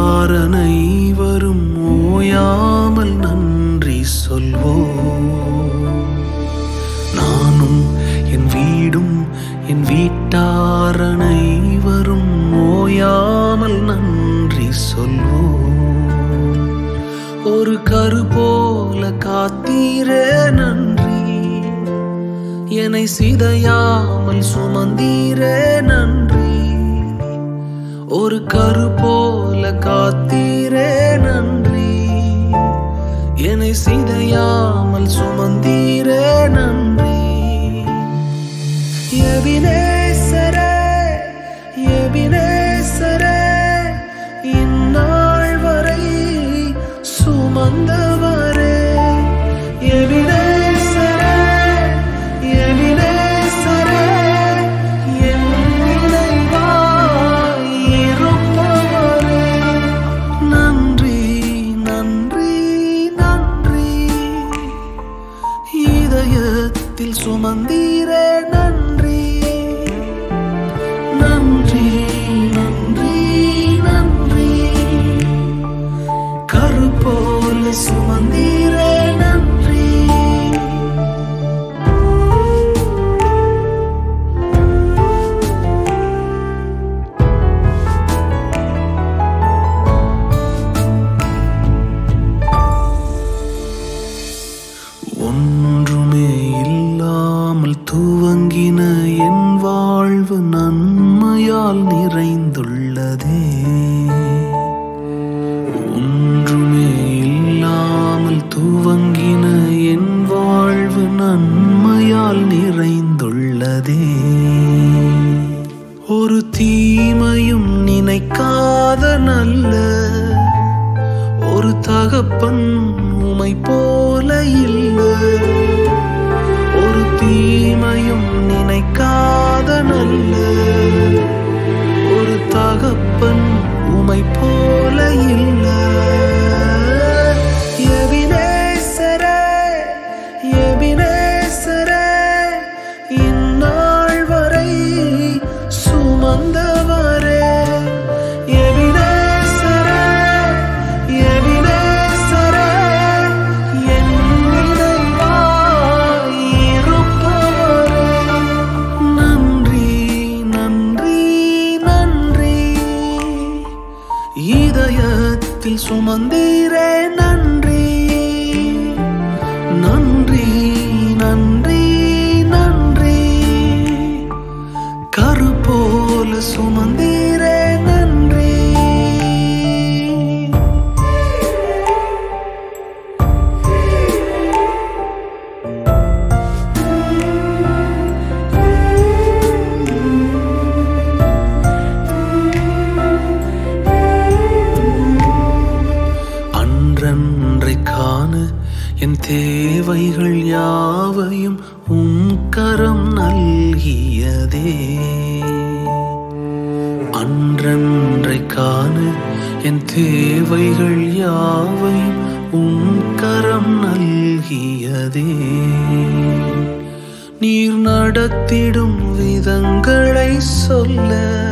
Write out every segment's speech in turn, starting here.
வீட்டார் அனைவரும் ஓயாமல் நன்றி சொல்வோம் நானும் என் வீடும் என் வீட்டார் அனைவரும் ஓயாமல் நன்றி சொல்வோம் ஒரு கரு போல காத்தீரே நன்றி என்னை சிதையாமல் சுமந்தீரே நன்றி ஒரு கரு போல காத்தீரே நன்றி என்னை சிதையாமல் சுமந்தீரே நன்றி எபினேசரே எபினேசரே இந்நாள் வரை சுமந்தவரே எபினேசரே எபினேசரே என் நினைவாய் இருப்பவரே நன்றி நன்றி நன்றி இதயத்தில் சுமந்தீரே நன்றி நன்றி நன்றி நன்றி கரு போல சுமந்தீரே நன்றி ஒன்றுமே இல்லாமல் துவங்கின என் வாழ்வு நன்மையால் நிறைந்துள்ளதே ஒன்றுமே இல்லாமல் துவங்கின என் வாழ்வு நன்மையால் நிறைந்துள்ளதே ஒரு தீமையும் நினைக்காத நல்ல ஒரு தகப்பன் உமை போல இல்ல ஒரு தீமையும் நினைக்காத நல்ல ஒரு தகப்பன் உமை போல இல்ல எபினேசரே எபினேசரே இந்நாள் வரை சுமந்தவரே எபினேசரே எபினேசரே என் நினைவாய் இருப்பவரே நன்றி நன்றி நன்றி இதயத்தில் சுமந்தீரே நன்றி நன்றி நன்றி நன்றி கரு போல சுமந்தீரே நன்றி அன்றன்றை காண என் தேவைகள் யாவையும் உம் கரம் நல்கியதே அன்றன்றை காண என் தேவைகள் யாவையும் உம் கரம் நல்கியதே நீர் நடத்திடும் விதங்களை சொல்ல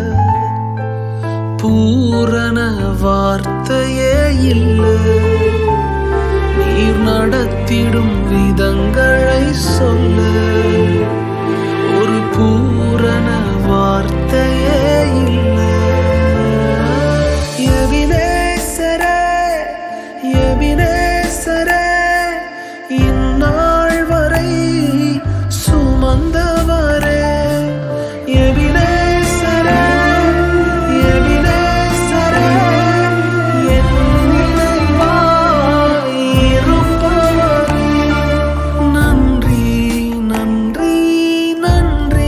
பூரண வார்த்தையே இல்லை நீர் நடத்திடும் விதங்களை சொல்ல ஒரு பூரண வார்த்தையே இல்லை எபினேசரே எபினேசரே இந்நாள் வரை சுமந்தவரே எபினேசரே எபினேசரே என் நினைவாய் இருப்பவரே நன்றி நன்றி நன்றி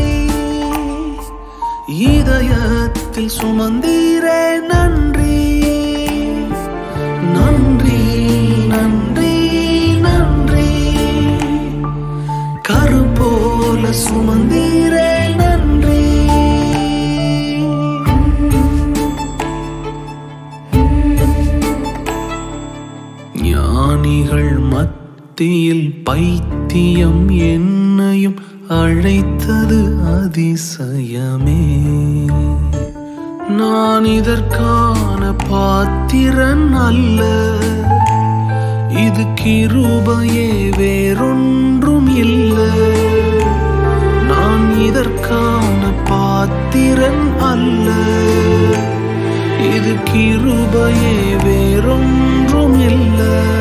இதயத்தில் சுமந்தீரே நன்றி நன்றி நன்றி நன்றி கரு போல சுமந்தீரே நன்றி ஞானிகள் மத்தியில் பைத்தியம் என்னையும் அழைத்தது அதிசயமே நான் இதற்கான பா பாத்திரன் அல்ல இது கிருபையே வேறொன்றும் இல்லை நான் இதற்கான பாத்திரன் அல்ல இது கிருபையே வேறொன்றும் இல்லை